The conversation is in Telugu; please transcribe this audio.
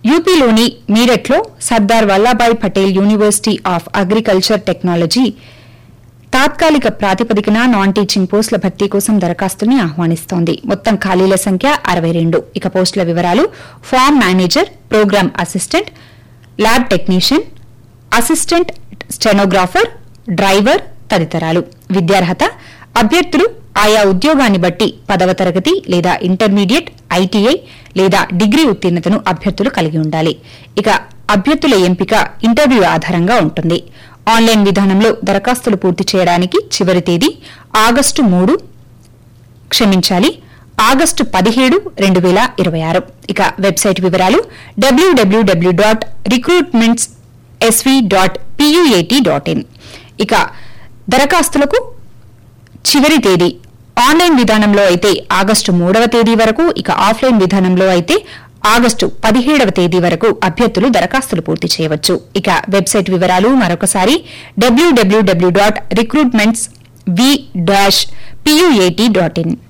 యూపీలోని మీరట్లో Sardar Vallabhbhai Patel university of agriculture technology తాత్కాలిక ప్రాతిపదికన నాన్ టీచింగ్ పోస్టుల భర్తీ కోసం దరఖాస్తుని ఆహ్వానిస్తోంది మొత్తం ఖాళీల సంఖ్య అరవై రెండు ఇక పోస్టుల వివరాలు farm manager programme assistant lab technician assistant stenographer driver తదితరాలు విద్యార్హత అభ్యర్థులు ఆయా ఉద్యోగాన్ని బట్టి పదవ తరగతి లేదా ఇంటర్మీడియట్ ఐటీఐ లేదా డిగ్రీ ఉత్తీర్ణతను అభ్యర్థులు కలిగి ఉండాలి ఇక అభ్యర్థుల ఎంపిక ఇంటర్వ్యూ ఆధారంగా ఉంటుంది ఆన్లైన్ విధానంలో దరఖాస్తులు పూర్తి చేయడానికి చివరి తేదీ ఆగస్టు మూడు క్షమించాలి ఆగస్టు పదిహేడు రెండు వేల ఇరవై ఆరు ఇక వెబ్సైట్ వివరాలు డబ్ల్యూడబ్ల్యూడబ్ల్యూ dot recruitments SV dot PUAT dot in ఇక దరఖాస్తులకు చివరి తేదీ ఆన్లైన్ విధానంలో అయితే ఆగస్టు మూడవ తేదీ వరకు ఇక ఆఫ్లైన్ విధానంలో అయితే ఆగస్టు పదిహేడవ తేదీ వరకు అభ్యర్థులు దరఖాస్తులు పూర్తి చేయవచ్చు ఇక వెబ్సైట్ వివరాలు మరొకసారి డబ్ల్యూడబ్ల్యూడబ్ల్యూ dot recruitments V dash PUAT dot in